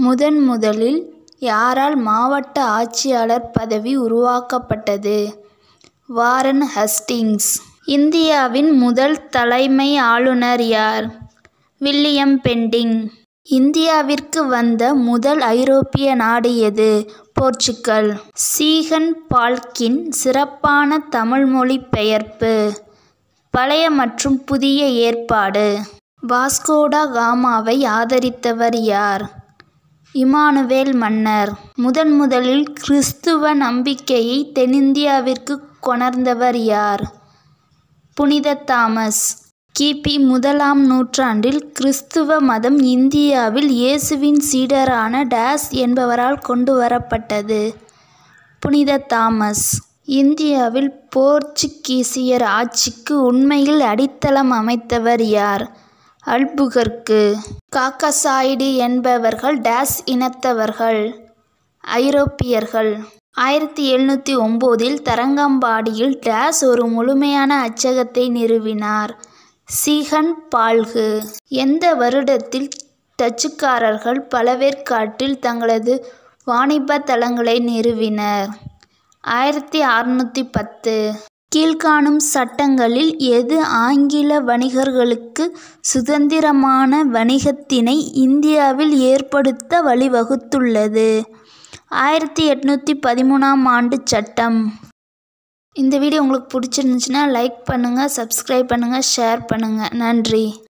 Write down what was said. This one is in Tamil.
முதன் முதலில் யாரால் மாவட்ட ஆட்சியாளர் பதவி உருவாக்கப்பட்டது வாரன் ஹஸ்டிங்ஸ் இந்தியாவின் முதல் தலைமை ஆளுநர் யார் வில்லியம் பெண்டிங் இந்தியாவிற்கு வந்த முதல் ஐரோப்பிய நாடு எது போர்ச்சுகல் சீகன் பால்கின் சிறப்பான தமிழ் மொழிபெயர்ப்பு பழைய மற்றும் புதிய ஏற்பாடு வாஸ்கோடா காமாவை ஆதரித்தவர் யார் இமானுவேல் மன்னர் முதன் முதலில் கிறிஸ்துவ நம்பிக்கையை தென்னிந்தியாவிற்கு கொணர்ந்தவர் யார் புனித தாமஸ் கிபி முதலாம் நூற்றாண்டில் கிறிஸ்துவ மதம் இந்தியாவில் இயேசுவின் சீடரான டேஸ் என்பவரால் கொண்டு வரப்பட்டது புனித தாமஸ் இந்தியாவில் போர்ச்சுகீசியர் ஆட்சிக்கு உண்மையில் அடித்தளம் அமைத்தவர் யார் அல்புகர்க்கு காக்கசாய்டு என்பவர்கள் டேஸ் இனத்தவர்கள் ஐரோப்பியர்கள் ஆயிரத்தி எழுநூற்றி ஒம்போதில் தரங்கம்பாடியில் டேஸ் ஒரு முழுமையான அச்சகத்தை நிறுவினார் சீகன் பால்கு எந்த வருடத்தில் டச்சுக்காரர்கள் பழவேற்காட்டில் தங்களது வாணிப தளங்களை நிறுவினர் ஆயிரத்தி அறுநூற்றி பத்து கீழ்காணும் சட்டங்களில் எது ஆங்கில வணிகர்களுக்கு சுதந்திரமான வணிகத்தினை இந்தியாவில் ஏற்படுத்த வழிவகுத்துள்ளது ஆயிரத்தி எட்நூற்றி பதிமூணாம் ஆண்டு சட்டம் இந்த வீடியோ உங்களுக்கு பிடிச்சிருந்துச்சுன்னா லைக் பண்ணுங்கள் சப்ஸ்கிரைப் பண்ணுங்கள் ஷேர் பண்ணுங்கள் நன்றி